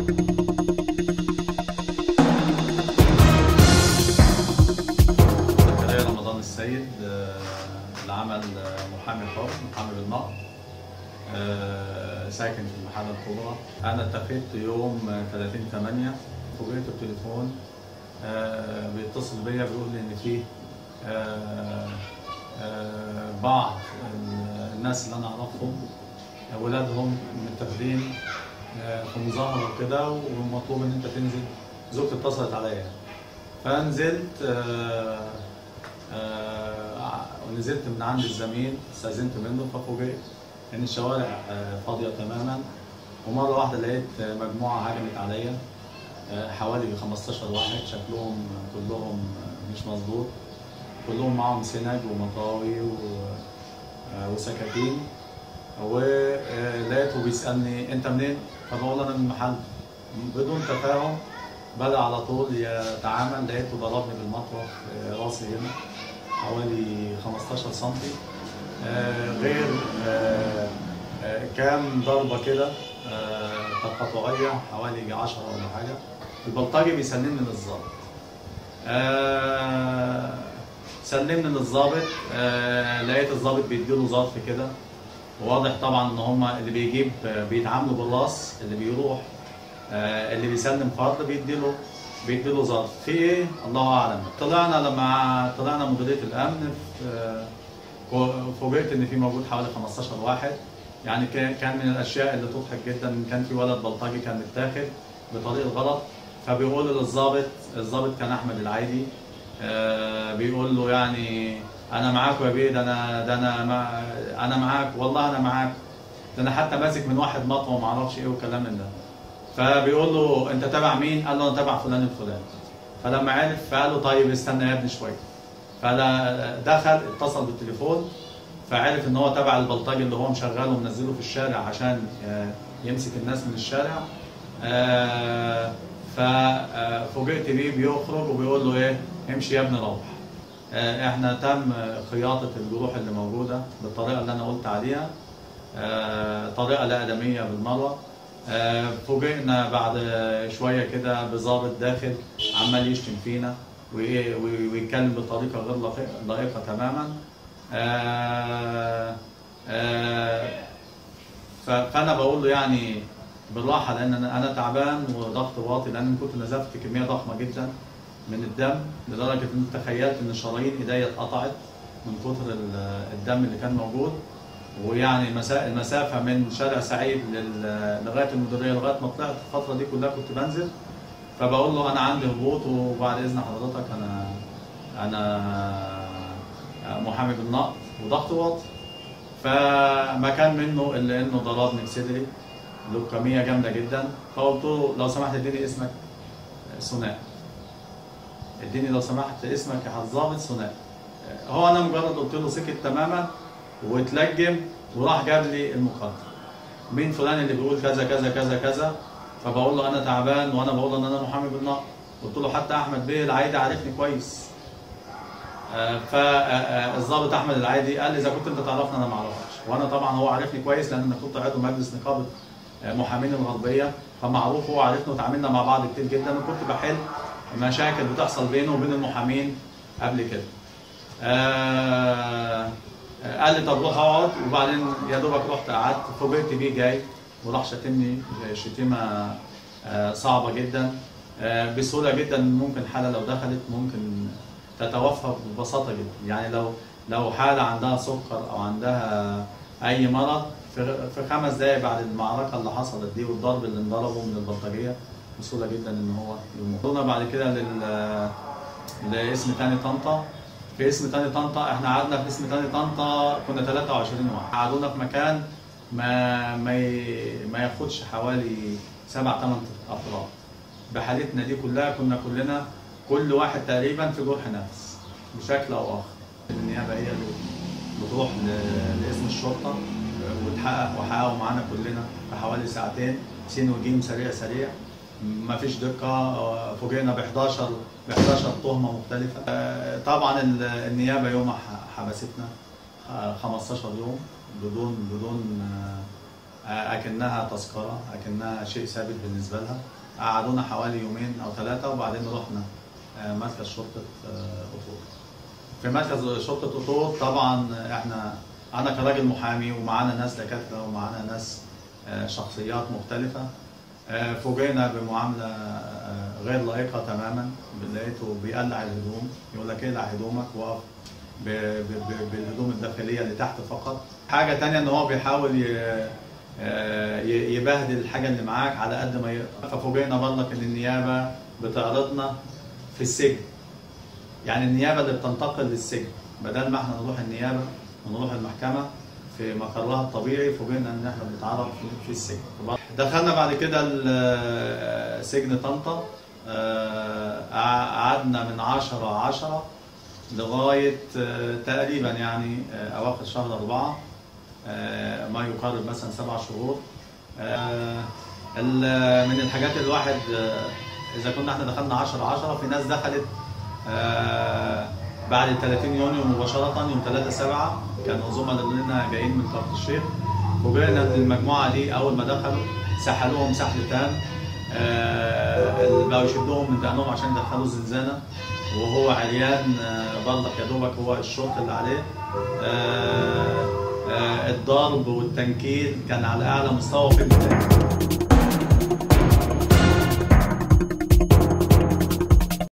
زكريا رمضان السيد آه، العمل آه، محامي حر محامي بالنقد آه، ساكن في المحله الكبرى انا اتفقت يوم آه، 30 8 فوجئت التليفون آه، بيتصل بيا بيقول لي ان في آه، آه، بعض ال- الناس اللي انا اعرفهم اولادهم متاخدين آه، في مظاهره وكده ومطلوب ان انت تنزل زوجتي اتصلت عليا فنزلت آه، آه، ونزلت من عند الزميل استاذنت منه ففوجئت ان الشوارع آه، فاضيه تماما ومره واحده لقيت آه، مجموعه هجمت عليا آه، حوالي 15 واحد شكلهم كلهم آه، مش مظبوط كلهم معاهم سنج ومطاوي و- آه، وسكاكين ولقيته بيسالني انت منين؟ فبقول انا من المحل بدون تفاهم بدا على طول يتعامل لقيته ضربني بالمطوه في راسي هنا حوالي 15 سم غير آه، آه، كام ضربه كده آه، تقاطعيه حوالي 10 ولا حاجه البلطجي بيسلمني للظابط آه، سلمني للظابط آه، لقيت الظابط بيديله ظرف كده وواضح طبعا ان هم اللي بيجيب آه، بيتعاملوا بالراس اللي بيروح آه، اللي بيسلم فرد بيديله بيديله ظرف في ايه الله اعلم طلعنا لما طلعنا مديريه الامن في- آه، فوجئت ان في موجود حوالي 15 واحد يعني كان كان من الاشياء اللي تضحك جدا إن كان في ولد بلطجي كان متاخد بطريقه غلط فبيقول للظابط الظابط كان احمد العيدي آه، بيقول له يعني انا معاك يا بيه ده انا ده انا مع انا معاك والله انا معاك ده انا حتى ماسك من واحد مطوه وما اعرفش ايه والكلام من ده فبيقول له انت تبع مين؟ قال له انا تبع فلان الفلاني فلما عرف فقال له طيب استنى يا ابني شويه فدخل اتصل بالتليفون فعرف ان هو تبع البلطجي اللي هو مشغله ومنزله في الشارع عشان آه، يمسك الناس من الشارع آه، ففوجئت بيه بيخرج وبيقول له ايه امشي يا ابني روح آه، احنا تم خياطه الجروح اللي موجوده بالطريقه اللي انا قلت عليها آه، طريقه لا ادميه بالمره آه، فوجئنا بعد شويه كده بظابط داخل عمال يشتم فينا وإيه- وي- ويتكلم بطريقه غير لائقة- لائقه تماما آه، آه، ف- فانا بقول له يعني بالراحه لان انا أنا تعبان وضغط واطي لان كنت نزفت كميه ضخمه جدا من الدم لدرجه ان تخيلت ان شرايين ايديا اتقطعت من كتر ال- الدم اللي كان موجود ويعني مسا- المسافه من شارع سعيد لل- لغايه المديريه لغايه ما طلعت الفتره دي كلها كنت بنزل فبقول له انا عندي هبوط وبعد اذن حضرتك انا انا محامي بالنقد وضغط واطي فما كان منه الا انه ضربني بصدري لوكاميه جامده جدا فقلت له لو سمحت اديني اسمك ثناء اديني لو سمحت اسمك يا حظاظ ثناء هو انا مجرد قلت له سكت تماما واتلجم وراح جاب لي المقدم مين فلان اللي بيقول كذا كذا كذا كذا فبقول له انا تعبان وانا بقول له ان انا محامي بالنقد قلت له حتى احمد بيه العايدي عارفني كويس فالضابط احمد العايدي قال لي اذا كنت انت تعرفني انا ما اعرفكش وانا طبعا هو عارفني كويس لان انا كنت عضو مجلس نقابه آه، محامين الغربيه فمعروف هو عارفني وتعاملنا مع بعض كتير جدا وكنت بحل مشاكل بتحصل بينه وبين المحامين قبل كده. آه آه، قال لي طب روح اقعد وبعدين يا دوبك رحت قعدت فوجئت بيه جاي وراح شتمني شتيمه آه، صعبه جدا آه، بسهوله جدا ممكن حاله لو دخلت ممكن تتوفى ببساطه جدا يعني لو لو حاله عندها سكر او عندها اي مرض في في خمس دقائق بعد المعركه اللي حصلت دي والضرب اللي انضربه من البلطجيه بسهوله جدا ان هو يموت. قلنا بعد كده لل لاسم تاني طنطا في اسم تاني طنطا احنا قعدنا في اسم تاني طنطا كنا 23 واحد قعدونا في مكان ما ما ي- ما ياخدش حوالي سبع ثمان افراد بحالتنا دي كلها كنا كلنا كل واحد تقريبا في جرح نفس بشكل او اخر النيابه هي اللي بتروح ل- لاسم الشرطه وتحقق وحققوا معانا كلنا في حوالي ساعتين سين وجيم سريع سريع ما فيش دقه فوجئنا ب 11 ب 11 تهمه مختلفه آه، طبعا ال- النيابه يومها ح- حبستنا آه، 15 يوم بدون بدون آه، اكنها تذكره اكنها شيء ثابت بالنسبه لها قعدونا حوالي يومين او ثلاثه وبعدين رحنا آه، مركز شرطه آه، قطور في مركز شرطه قطور طبعا احنا انا كراجل محامي ومعانا ناس دكاتره ومعانا ناس آه، شخصيات مختلفه آه، فوجئنا بمعامله آه، غير لائقه تماما لقيته بيقلع الهدوم يقول لك اقلع هدومك وقف ب- ب- ب- بالهدوم الداخليه اللي تحت فقط حاجه تانية ان هو بيحاول ي- آه، ي- يبهدل الحاجه اللي معاك على قد ما يقدر ففوجئنا برضك ان النيابه بتعرضنا في السجن يعني النيابه اللي بتنتقل للسجن بدل ما احنا نروح النيابه ونروح المحكمه في مقرها الطبيعي فوجئنا ان احنا بنتعرض في- في السجن دخلنا بعد كده ال- سجن طنطا آه، قعدنا من 10 10 لغايه آه، تقريبا يعني آه، اواخر شهر اربعه آه، ما يقارب مثلا سبع شهور آه، ال- من الحاجات اللي الواحد آه، اذا كنا احنا دخلنا 10 10 في ناس دخلت آه، بعد ال 30 يونيو مباشره يوم 3 7 كانوا زملاء لنا جايين من كفر الشيخ فوجئنا ان المجموعه دي اول ما دخلوا سحلوهم سحل تام آه، اللي بقوا يشدوهم من دقنهم عشان يدخلوا زنزانه وهو عريان آه، برضك يا دوبك هو الشرط اللي عليه آه، آه، الضرب والتنكيل كان على اعلى مستوى في البدايه